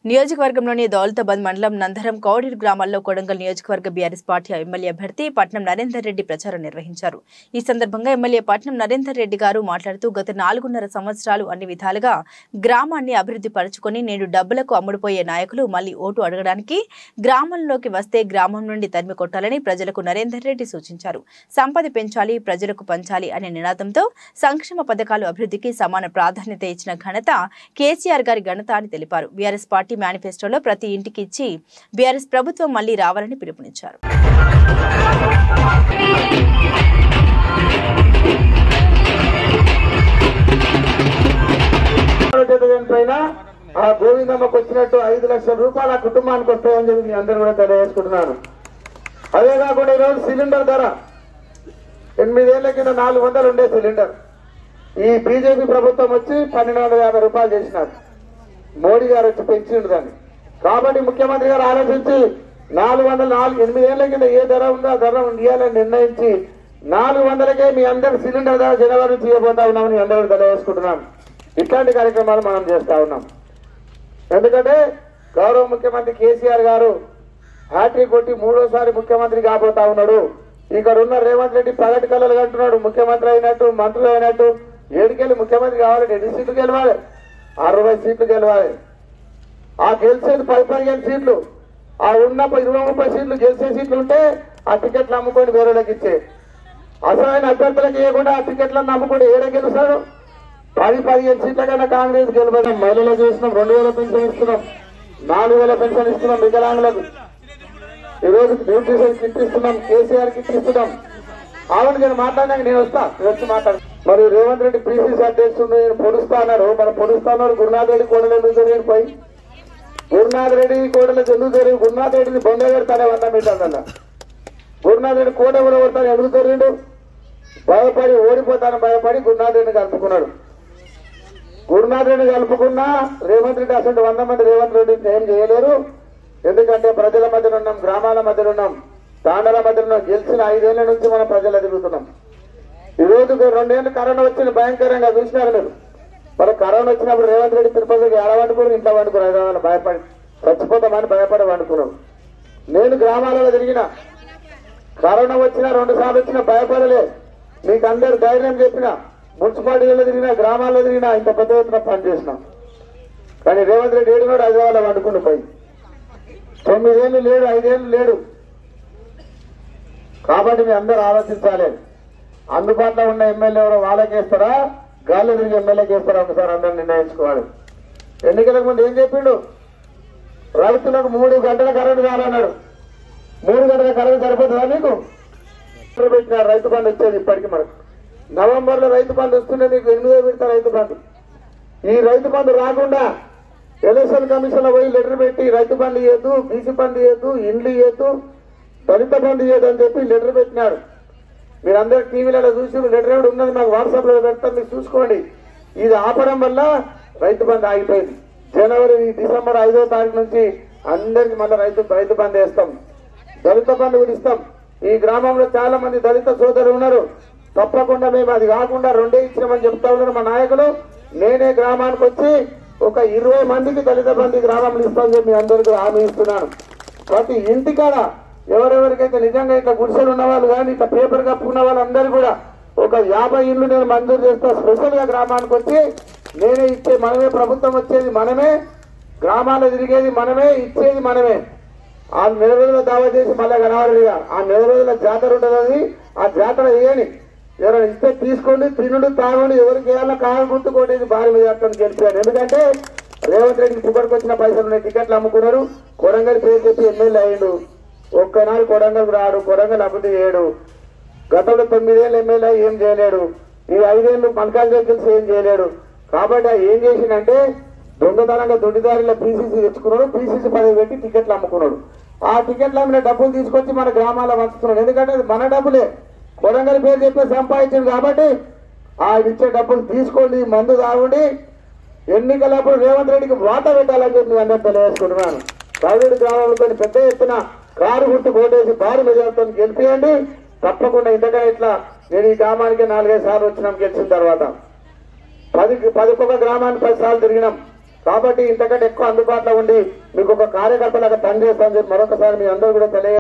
నియోజకవర్గంలోని దౌలతాబాద్ మండలం నందరం కౌడీరు గ్రామాల్లో కొడంగల్ నియోజకవర్గ బీఆర్ఎస్ పార్టీ ఎమ్మెల్యే అభ్యర్థి పట్నం నరేందర్ రెడ్డి ప్రచారం నిర్వహించారు ఈ సందర్భంగా ఎమ్మెల్యే పట్నం నరేందర్ రెడ్డి గారు మాట్లాడుతూ గత నాలుగున్నర సంవత్సరాలు అన్ని విధాలుగా గ్రామాన్ని అభివృద్ధి పరుచుకొని నేడు డబ్బులకు అమ్ముడుపోయే నాయకులు మళ్లీ ఓటు అడగడానికి గ్రామంలోకి వస్తే గ్రామం నుండి తరిమి కొట్టాలని ప్రజలకు నరేందర్ రెడ్డి సూచించారు సంపద పెంచాలి ప్రజలకు పంచాలి అనే నినాదంతో సంక్షేమ పథకాలు అభివృద్ధికి సమాన ప్రాధాన్యత ఇచ్చిన ఘనత కేసీఆర్ గారి ఘనత అని తెలిపారు బీఆర్ఎస్ పార్టీ మేనిఫెస్టోలో ప్రతి ఇంటికి ఇచ్చి బీఆర్ఎస్ ప్రభుత్వం మళ్లీ రావాలని పిలుపునిచ్చారు చదివిన పైన ఆ గోవిందమ్మకు వచ్చినట్టు ఐదు లక్షల రూపాయలు ఆ కుటుంబానికి వస్తాయని చెప్పి మీ అందరూ కూడా తెలియజేసుకుంటున్నాను అదే కాకుండా ఈరోజు సిలిండర్ ధర ఎనిమిదేళ్ల కింద నాలుగు వందలు ఉండే సిలిండర్ ఈ బీజేపీ ప్రభుత్వం వచ్చి పన్నెండు వందల యాభై రూపాయలు చేసినారు మోడీ గారు వచ్చి పెంచిండు దాన్ని కాబట్టి ముఖ్యమంత్రి గారు ఆలోచించి నాలుగు వందల నాలుగు ఎనిమిదేళ్ల కింద ఏ ధర ఉందో ఆ ధర ఇవ్వాలని నిర్ణయించి నాలుగు వందలకే మీ అందరు సిలిండర్ ధర జనవరి నుంచి ఇవ్వబోతా ఉన్నామని మీ అందరూ తెలియజేసుకుంటున్నాం ఇట్లాంటి కార్యక్రమాలు మనం చేస్తా ఉన్నాం ఎందుకంటే గౌరవ ముఖ్యమంత్రి కేసీఆర్ గారు హ్యాట్రిక్ కొట్టి మూడోసారి ముఖ్యమంత్రి కాబోతా ఉన్నాడు ఇక్కడ ఉన్న రేవంత్ రెడ్డి పగటి కళలు అంటున్నాడు ముఖ్యమంత్రి అయినట్టు మంత్రులు అయినట్టు ఏడుకెళ్ళి ముఖ్యమంత్రి కావాలంటే ఎన్ని సీట్లు గెలవాలి అరవై సీట్లు గెలవాలి ఆ గెలిచేది పది పదిహేను సీట్లు ఆ ఉన్న ఇరవై ముప్పై సీట్లు గెలిచే సీట్లు ఉంటే ఆ టికెట్లు అమ్ముకొని వేరేలోకి ఇచ్చే అసలైన అభ్యర్థులకు ఇవ్వకుండా ఆ టికెట్లను అమ్ముకొని ఏడ గెలుస్తాడు పది పదిహేను సీట్ల కన్నా కాంగ్రెస్ గెలవడం మహిళలు చేస్తున్నాం రెండు వేల పెన్షన్ ఇస్తున్నాం నాలుగు వేల పెన్షన్ ఇస్తున్నాం వికలాంగులకు ఈ రోజు న్యూట్రిషన్ కిట్ ఇస్తున్నాం కేసీఆర్ కిట్ ఇస్తున్నాం అవును నేను మాట్లాడినాక నేను వస్తా నేను వచ్చి మాట్లాడు మరి రేవంత్ రెడ్డి పీసీసీ అధ్యక్షుడు నేను పొడుస్తా అన్నారు మరి పొడుస్తా అన్నారు గురునాథ్ రెడ్డి కోడలు ఎందుకు జరిగింది పోయి గురునాథ్ రెడ్డి కోడలు ఎందుకు జరిగింది గురునాథ్ రెడ్డిని బొంద పెడతానే వంద మీటర్ల గురునాథ్ రెడ్డి కోట కూడా కొడతాను ఎందుకు జరిగిండు భయపడి ఓడిపోతాను భయపడి గురునాథ్ రెడ్డిని కలుపుకున్నాడు గురునాథ్ రెడ్డి కలుపుకున్నా రేవంత్ రెడ్డి అసలు వంద మంది రేవంత్ రెడ్డిని ఏం చేయలేరు ఎందుకంటే ప్రజల మధ్యలో ఉన్నాం గ్రామాల మధ్యలో ఉన్నాం తాండాల మధ్యలో ఉన్నాం గెలిచిన ఐదేళ్ల నుంచి మనం ప్రజలు ఎదుగుతున్నాం ఈ రోజు రెండేళ్ళు కరోనా వచ్చింది భయంకరంగా చూసినారు మీరు మరి కరోనా వచ్చినప్పుడు రేవంత్ రెడ్డి తిరుపతికి ఎలా వండుకుని ఇంట్లో వండుకున్నారు హైదరాబాద్ భయపడి చచ్చిపోతామని భయపడి వండుకున్నాం నేను గ్రామాలలో తిరిగిన కరోనా వచ్చినా రెండు సార్లు వచ్చినా భయపడలే మీకు అందరు ధైర్యం చెప్పిన మున్సిపాలిటీలో తిరిగినా గ్రామాల్లో తిరిగినా ఇంత పెద్ద ఎత్తున పని చేసినాం కానీ రేవంత్ రెడ్డి ఏడు కూడా హైదరాబాద్ వండుకుని పోయి తొమ్మిదేళ్ళు లేడు ఐదేళ్ళు లేడు కాబట్టి మీ అందరూ ఆలోచించాలి అందుబాటులో ఉన్న ఎమ్మెల్యే ఎవరో వాళ్ళకేస్తారా గాలి తిరిగి ఎమ్మెల్యేకి వేస్తారా ఒకసారి అందరూ నిర్ణయించుకోవాలి ఎన్నికలకు ముందు ఏం చెప్పిండు రైతులకు మూడు గంటల కరెంటు కావాలన్నాడు మూడు గంటల కరెంటు సరిపోతుందా నీకు ఎప్పుడు పెట్టిన రైతు బంధు వచ్చేది ఇప్పటికి మనకు నవంబర్ లో రైతు బంధు వస్తుండే నీకు ఎనిమిదో విడత రైతు బంధు ఈ రైతు బంధు రాకుండా ఎలక్షన్ కమిషన్ లో పోయి లెటర్ పెట్టి రైతు బంధు ఇవ్వద్దు బీసీ బంధు ఇవ్వద్దు ఇండ్లు ఇవ్వద్దు దళిత బంధు ఇవ్వద్దు అని చెప్పి లెటర్ పెట్టినాడు మీరందరూ టీవీలలో చూసి లెటర్ కూడా ఉన్నది మాకు వాట్సాప్ లో పెడతాం మీరు చూసుకోండి ఇది ఆపడం వల్ల రైతు బంధు ఆగిపోయింది జనవరి డిసెంబర్ ఐదో తారీఖు నుంచి అందరికి మళ్ళీ రైతు రైతు బంధు వేస్తాం దళిత బంధు కూడా ఇస్తాం ఈ గ్రామంలో చాలా మంది దళిత సోదరులు ఉన్నారు తప్పకుండా మేము అది కాకుండా రెండే ఇచ్చామని చెప్తా ఉన్నారు మా నాయకులు నేనే గ్రామానికి వచ్చి ఒక ఇరవై మందికి దళిత బంధు ఈ గ్రామంలో ఇస్తామని చెప్పి మీ అందరికీ హామీ ఇస్తున్నాను ప్రతి ఇంటికాడ ఎవరెవరికైతే నిజంగా ఇట్లా గుడిసెలు ఉన్న వాళ్ళు కానీ ఇట్లా పేపర్ కప్పుకున్న వాళ్ళందరూ కూడా ఒక యాభై ఇల్లు నేను మంజూరు చేస్తా స్పెషల్ గా గ్రామానికి వచ్చి నేనే ఇచ్చే మనమే ప్రభుత్వం వచ్చేది మనమే గ్రామాల్లో తిరిగేది మనమే ఇచ్చేది మనమే ఆ నెల రోజుల దావా చేసి మళ్ళీ కనబడలేదా ఆ నెల రోజుల జాతర ఉంటుంది అది ఆ జాతర వేయని ఎవరైనా ఇస్తే తీసుకోండి తినుడు తాగండి ఎవరికి వేయాలో కారు గుర్తుకోండి భారీ మెజార్టీని గెలిచాను ఎందుకంటే రేవంత్ రెడ్డికి పుక్కడికి వచ్చిన పైసలు ఉన్నాయి టికెట్లు అమ్ముకున్నారు కొడంగల్ పేరు చెప్పి ఎమ్మెల్యే అయ్యిండు ఒక్కనాడు కొడంగల్ రాడు కొడంగల్ అభివృద్ధి చేయడు గతంలో తొమ్మిదేళ్ళు ఎమ్మెల్యే ఏం చేయలేడు ఈ ఐదేళ్లు మల్కాజ్ కలిసి ఏం చేయలేడు కాబట్టి ఆ ఏం చేసిందంటే దొంగతనంగా దొడ్డిదారిలో పీసీసీ తెచ్చుకున్నాడు పీసీసీ పదవి పెట్టి టికెట్లు అమ్ముకున్నాడు ఆ టికెట్లు అమ్మిన డబ్బులు తీసుకొచ్చి మన గ్రామాల్లో పంచుతున్నాడు ఎందుకంటే అది మన డబ్బులే కొడంగల్ పేరు చెప్పి సంపాదించింది కాబట్టి ఆ ఇచ్చే డబ్బులు తీసుకోండి మందు తాగుండి ఎన్నికలప్పుడు రేవంత్ రెడ్డికి వాట పెట్టాలని చెప్పి అందరూ తెలియజేసుకుంటున్నాను ప్రైవేట్ గ్రామంలో కొన్ని పెద్ద ఎత్తున కారు గుర్తు కోటేసి భారీ మెజార్టీతో గెలిపియండి తప్పకుండా ఇంతగా ఇట్లా నేను ఈ గ్రామానికి నాలుగైదు సార్లు వచ్చినాం గెలిచిన తర్వాత పది పదికొక గ్రామాన్ని పది సార్లు తిరిగినాం కాబట్టి ఇంతకంటే ఎక్కువ అందుబాటులో ఉండి మీకు ఒక కార్యకర్తలాగా పనిచేస్తామని చెప్పి మరొకసారి మీ అందరూ కూడా తెలియ